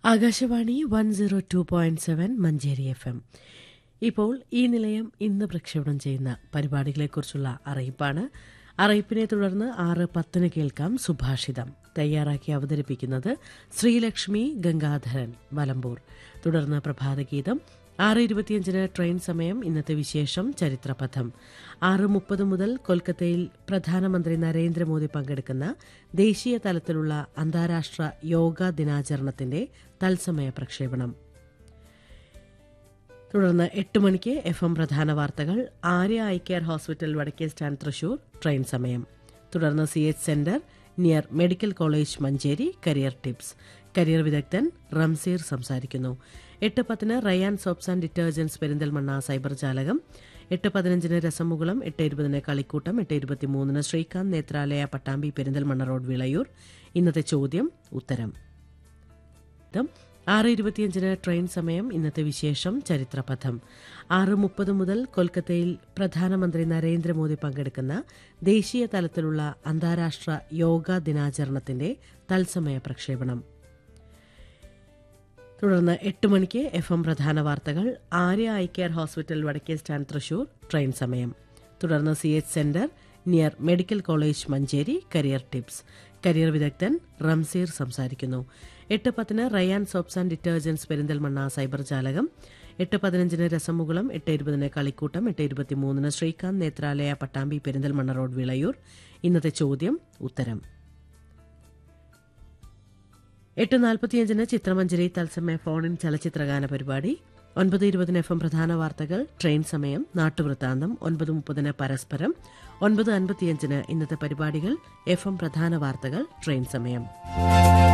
Akashvani one zero two point seven Manjeri F M ഇപ്പോൾ ഈ നിലയം ഇന്ന് പ്രക്ഷേപണം ചെയ്യുന്ന പരിപാടികളെക്കുറിച്ചുള്ള അറിയിപ്പാണ് അറിയിപ്പിനെ തുടർന്ന് ആറ് പത്തിന് കേൾക്കാം സുഭാഷിതം തയ്യാറാക്കി അവതരിപ്പിക്കുന്നത് ശ്രീലക്ഷ്മി ഗംഗാധരൻ വലമ്പൂർ തുടർന്ന് പ്രഭാതഗീതം ആറ് ഇരുപത്തിയഞ്ചിന് ട്രെയിൻ സമയം ഇന്നത്തെ വിശേഷം ചരിത്രപഥം ആറ് മുപ്പത് മുതൽ കൊൽക്കത്തയിൽ പ്രധാനമന്ത്രി നരേന്ദ്രമോദി പങ്കെടുക്കുന്ന ദേശീയ തലത്തിലുള്ള അന്താരാഷ്ട്ര യോഗ ദിനാചരണത്തിന്റെ തത്സമയ പ്രക്ഷേപണം തുടർന്ന് എട്ട് മണിക്ക് എഫ് എം പ്രധാന വാർത്തകൾ ആര്യ ഐ കെയർ ഹോസ്പിറ്റൽ വടക്കേ സ്റ്റാൻഡ് തൃശൂർ ട്രെയിൻ സമയം തുടർന്ന് C H centre near medical college Manjeri career tips career വിദഗ്ധൻ റംസീർ സംസാരിക്കുന്നു എട്ട് പത്തിന് Rayan soaps and detergents Perinthalmanna cyber ജാലകം എട്ട് പതിനഞ്ചിന് രസമുകുളം എട്ട് ഇരുപതിന് കളിക്കൂട്ടം എട്ട് ഇരുപത്തിമൂന്നിന് ശ്രീകാന്ത് നേത്രാലയ പട്ടാമ്പി പെരിന്തൽമണ്ണ റോഡ് വിളയൂർ ഇന്നത്തെ ചോദ്യം ഉത്തരം ഇതും ആറ് ഇരുപത്തിയഞ്ചിന് ട്രെയിൻ സമയം ഇന്നത്തെ വിശേഷം ചരിത്രപഥം ആറ് മുപ്പത് മുതൽ കൊൽക്കത്തയിൽ പ്രധാനമന്ത്രി നരേന്ദ്രമോദി പങ്കെടുക്കുന്ന ദേശീയ തലത്തിലുള്ള അന്താരാഷ്ട്ര യോഗ ദിനാചരണത്തിന്റെ തത്സമയ പ്രക്ഷേപണം തുടർന്ന് എട്ട് മണിക്ക് എഫ് എം പ്രധാന വാർത്തകൾ ആര്യ ഐ കെയർ ഹോസ്പിറ്റൽ വടക്കേ സ്റ്റാൻഡ് തൃശൂർ ട്രെയിൻ സമയം തുടർന്ന് C H centre near medical college Manjeri career tips career വിദഗ്ധൻ റംസീർ സംസാരിക്കുന്നു എട്ട് പത്തിന് Rayan soaps and detergents Perinthalmanna cyber ജാലകം എട്ട് പതിനഞ്ചിന് രസമുകുളം എട്ട് ഇരുപതിന് കളിക്കൂട്ടം എട്ട് ഇരുപത്തിമൂന്നിന് ശ്രീകാന്ത് നേത്രാലയ പട്ടാമ്പി പെരിന്തൽമണ്ണ റോഡ് വിളയൂർ ഇന്നത്തെ ചോദ്യം ഉത്തരം എട്ട് നാൽപ്പത്തിയഞ്ചിന് ചിത്രമഞ്ജരി തത്സമയ ഫോണിൻ ചലച്ചിത്രഗാന പരിപാടി ഒൻപത് ഇരുപതിന് എഫ് എം പ്രധാന വാർത്തകൾ ട്രെയിൻ സമയം നാട്ടുവൃത്താന്തം ഒൻപത് മുപ്പതിന് പരസ്പരം ഒൻപത് അൻപത്തിയഞ്ചിന് ഇന്നത്തെ പരിപാടികൾ എഫ് എം പ്രധാന വാർത്തകൾ ട്രെയിൻ സമയം